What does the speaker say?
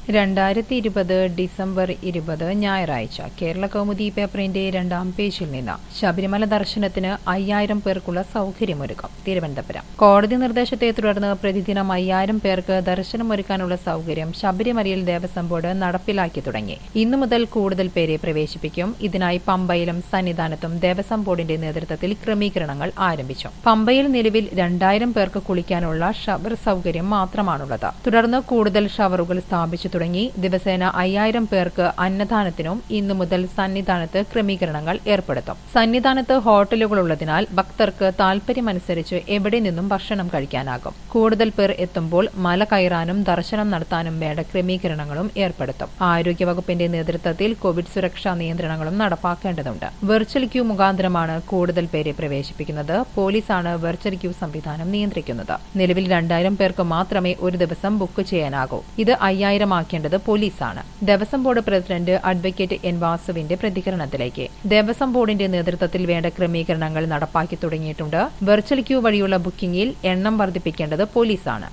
രണ്ടായിരത്തി ഇരുപത് ഡിസംബർ ഇരുപത് ഞായറാഴ്ച കേരള കൗമുദി പേപ്പറിന്റെ രണ്ടാം പേജിൽ നിന്ന് ശബരിമല ദർശനത്തിന് അയ്യായിരം പേർക്കുള്ള സൗകര്യമൊരുക്കും തിരുവനന്തപുരം കോടതി നിർദ്ദേശത്തെ തുടർന്ന് പ്രതിദിനം അയ്യായിരം പേർക്ക് ദർശനമൊരുക്കാനുള്ള സൗകര്യം ശബരിമലയിൽ ദേവസ്വം ബോർഡ് നടപ്പിലാക്കി തുടങ്ങി ഇന്നു മുതൽ കൂടുതൽ പേരെ പ്രവേശിപ്പിക്കും ഇതിനായി പമ്പയിലും സന്നിധാനത്തും ദേവസ്വം ബോർഡിന്റെ നേതൃത്വത്തിൽ ക്രമീകരണങ്ങൾ ആരംഭിച്ചു പമ്പയിൽ നിലവിൽ രണ്ടായിരം പേർക്ക് കുളിക്കാനുള്ള ഷവർ സൗകര്യം മാത്രമാണുള്ളത് തുടർന്ന് കൂടുതൽ ഷവറുകൾ സ്ഥാപിച്ചു തുടങ്ങി ദിവസേന അയ്യായിരം പേർക്ക് അന്നദാനത്തിനും ഇന്നു മുതൽ സന്നിധാനത്ത് ക്രമീകരണങ്ങൾ ഏർപ്പെടുത്തും സന്നിധാനത്ത് ഹോട്ടലുകൾ ഉള്ളതിനാൽ ഭക്തർക്ക് താൽപര്യമനുസരിച്ച് എവിടെ നിന്നും ഭക്ഷണം കഴിക്കാനാകും കൂടുതൽ പേർ എത്തുമ്പോൾ മല കയറാനും ദർശനം നടത്താനും വേണ്ട ക്രമീകരണങ്ങളും ഏർപ്പെടുത്തും ആരോഗ്യവകുപ്പിന്റെ നേതൃത്വത്തിൽ കോവിഡ് സുരക്ഷാ നിയന്ത്രണങ്ങളും നടപ്പാക്കേണ്ടതുണ്ട് വെർച്വൽ ക്യൂ മുഖാന്തരമാണ് കൂടുതൽ പേരെ പ്രവേശിപ്പിക്കുന്നത് പോലീസാണ് വെർച്വൽ ക്യൂ സംവിധാനം നിയന്ത്രിക്കുന്നത് നിലവിൽ രണ്ടായിരം പേർക്ക് മാത്രമേ ഒരു ദിവസം ബുക്ക് ചെയ്യാനാകൂ ഇത് അയ്യായിരം ആക്കേണ്ടത് പോലീസാണ് Devaswom board president advocate N വാസുവിന്റെ പ്രതികരണത്തിലേക്ക് ദേവസ്വം ബോർഡിന്റെ നേതൃത്വത്തിൽ വേണ്ട ക്രമീകരണങ്ങൾ നടപ്പാക്കി തുടങ്ങിയിട്ടുണ്ട് വെർച്വൽ ക്യൂ വഴിയുള്ള ബുക്കിംഗിൽ എണ്ണം വർദ്ധിപ്പിക്കേണ്ടത് പോലീസാണ്